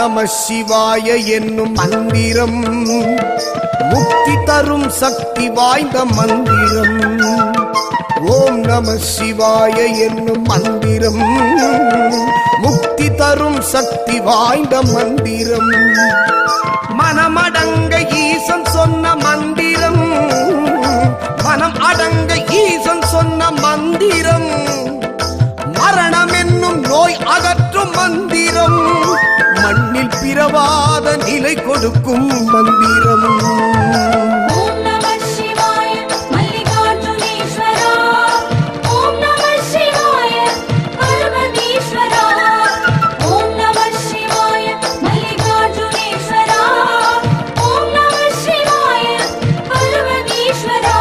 நம சிவாய என்னும் மந்திரம் முக்தி தரும் சக்தி வாய்ந்த மந்திரம் ஓம் நம சிவாய என்னும் மந்திரம் முக்தி தரும் சக்தி வாய்ந்த மந்திரம் மனமடங்க ஈசன் சொன்ன மந்திரம் மனம் அடங்க ஈசன் சொன்ன மந்திரம் மரணம் என்னும் நோய் அகற்றும் மந்திரம் மண்ணில் பிறவாத நிலை கொடுக்கும் மந்திரம் ஓம் நம சிவாய மல்லிகார்ஜுனேஸ்வரா ஓம் நம சிவாய பார்வதீஸ்வரா ஓம் நம சிவாய மல்லிகார்ஜுனேஸ்வரா ஓம் நம சிவாய பார்வதீஸ்வரா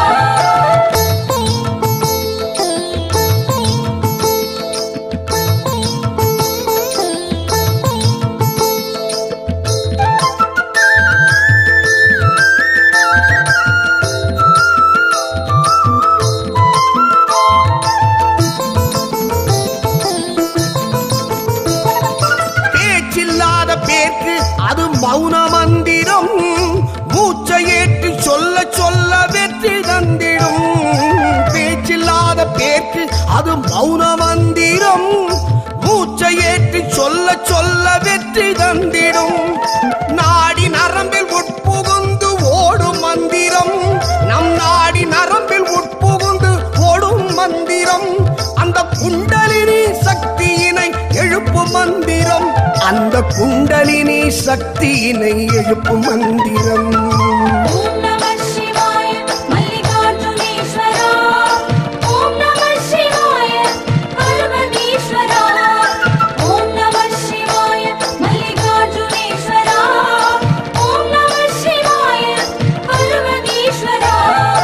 பேச்சில்லாத பேருக்கு அது மௌன மந்திரம் மூச்சை ஏற்று சொல்ல சொல்ல வெற்றி தந்திடும் பேச்சில்லாத பேருக்கு அது மௌன மந்திரம் மூச்சை ஏற்று சொல்ல சொல்ல வெற்றி தந்திடும் நாடி நரம்பில் உட்புகுந்து ஓடும் மந்திரம் நம் நாடி நரம்பில் உட்புகுந்து ஓடும் மந்திரம் அந்த குண்டலினி சக்தியினை எழுப்பும் மந்திரம் அந்த குண்டலினி சக்தியினை எழுப்பும் மந்திரம் ஓம் நம சிவாய மல்லிகார்ஜுனேஸ்வரா ஓம் நம சிவாய பார்வதீஸ்வரா ஓம் நம சிவாய மல்லிகார்ஜுனேஸ்வரா ஓம் நம சிவாய பார்வதீஸ்வரா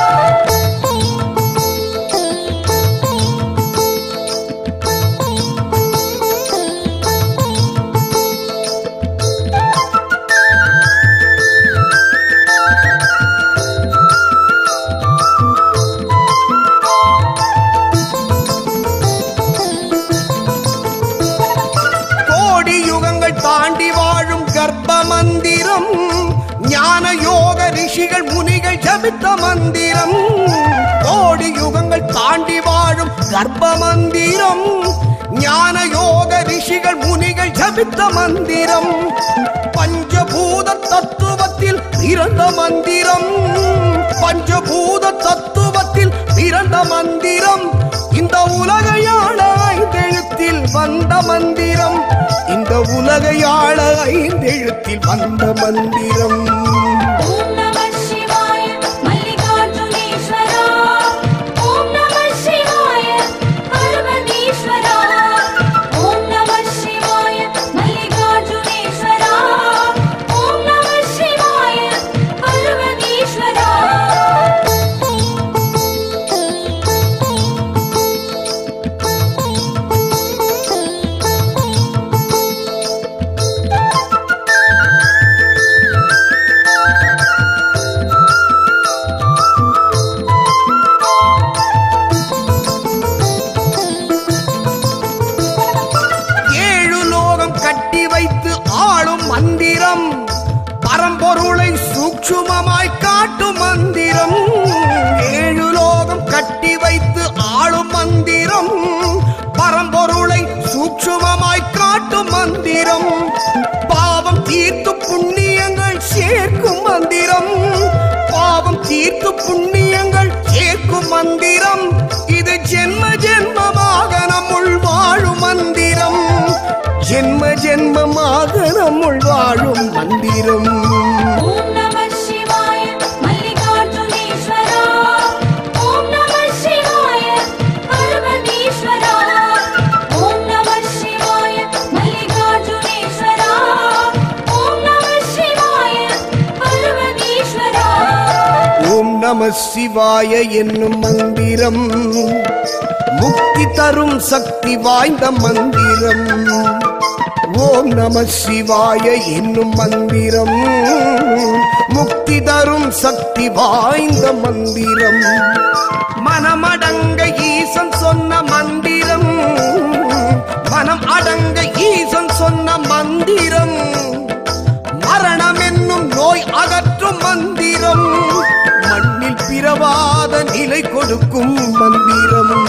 கோடி யுகங்கள் தாண்டி வாழும் கர்ப்ப மந்திரம் ஞான யோக ரிஷிகள் முனிகள் ஜபித்த மந்திரம் கோடி யுகங்கள் தாண்டி வாழும் கர்ப்ப மந்திரம் ஞான யோக ரிஷிகள் முனிகள் ஜபித்த மந்திரம் பஞ்சபூத தத்துவத்தில் பிறந்த மந்திரம் பஞ்சபூத தத்துவத்தில் பிறந்த மந்திரம் இந்த உலகையாள ஐந்தெழுத்தில் வந்த மந்திரம் இந்த உலகையாள ஐந்தெழுத்தில் வந்த மந்திரம் ஓம் நம சிவாய மல்லிகார்ஜுனேஸ்வரா ஓம் நம சிவாய பார்வதீஸ்வரா ஓம் நம சிவாய மல்லிகார்ஜுனேஸ்வரா ஓம் நம சிவாய பார்வதீஸ்வரா ஏழு லோகம் கட்டி வைத்து ஆளும் மந்திரம் பரம்பொருளை சூக்ஷுமமாய் காட்டும் மந்திரம் ஏழு லோகம் கட்டி வைத்து ஆளும் மந்திரம் பரம்பொருளை சூக்ஷுமமாய் காட்டும் மந்திரம் பாவம் தீர்த்து புண்ணியங்கள் சேர்க்கும் மந்திரம் பாவம் தீர்த்து புண்ணியங்கள் சேர்க்கும் மந்திரம் இது ஜென்ம ஜென்மமாக நம்முள் வாழும் மந்திரம் ஜென்ம ஜென்மமாக நம்முள் வாழும் மந்திரம் ஓம் நம சிவாய மல்லிகார்ஜுனேஸ்வரா ஓம் நம சிவாய பார்வதீஸ்வரா ஓம் நம சிவாய மல்லிகார்ஜுனேஸ்வரா ஓம் நம சிவாய பார்வதீஸ்வரா ஓம் நம சிவாய என்னும் மந்திரம் முக்தி தரும் சக்தி வாய்ந்த மந்திரம் ஓம் நம சிவாய என்னும் மந்திரம் முக்தி தரும் சக்தி வாய்ந்த மந்திரம் மனமடங்க ஈசன் சொன்ன மந்திரம் மனம் அடங்க ஈசன் சொன்ன மந்திரம் மாற்றும் மந்திரம் மண்ணில் பிறவாத நிலை கொடுக்கும் மந்திரம்